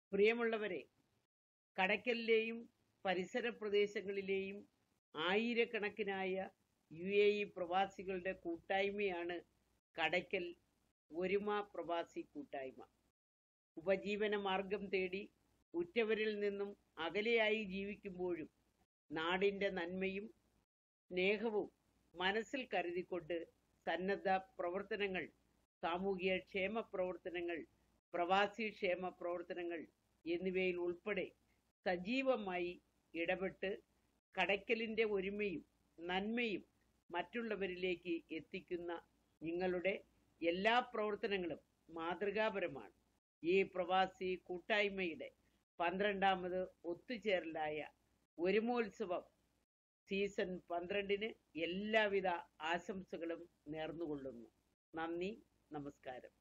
പ്രിയമുള്ളവരെ കടയ്ക്കലിലെയും പരിസര പ്രദേശങ്ങളിലെയും ആയിരക്കണക്കിനായ യു എ ഇ പ്രവാസികളുടെ കൂട്ടായ്മയാണ് കടയ്ക്കൽ ഒരുമ പ്രവാസി കൂട്ടായ്മ ഉപജീവന മാർഗം തേടി ഉറ്റവരിൽ നിന്നും അകലെയായി ജീവിക്കുമ്പോഴും നാടിന്റെ നന്മയും സ്നേഹവും മനസ്സിൽ കരുതിക്കൊണ്ട് സന്നദ്ധ പ്രവർത്തനങ്ങൾ സാമൂഹിക ക്ഷേമ പ്രവർത്തനങ്ങൾ പ്രവാസി ക്ഷേമ പ്രവർത്തനങ്ങൾ എന്നിവയിൽ ഉൾപ്പെടെ സജീവമായി ഇടപെട്ട് കടയ്ക്കലിന്റെ ഒരുമയും നന്മയും മറ്റുള്ളവരിലേക്ക് എത്തിക്കുന്ന നിങ്ങളുടെ എല്ലാ പ്രവർത്തനങ്ങളും മാതൃകാപരമാണ് ഈ പ്രവാസി കൂട്ടായ്മയുടെ പന്ത്രണ്ടാമത് ഒത്തുചേരലായ ഒരുമോത്സവം സീസൺ പന്ത്രണ്ടിന് എല്ലാവിധ ആശംസകളും നേർന്നുകൊള്ളുന്നു നന്ദി നമസ്കാരം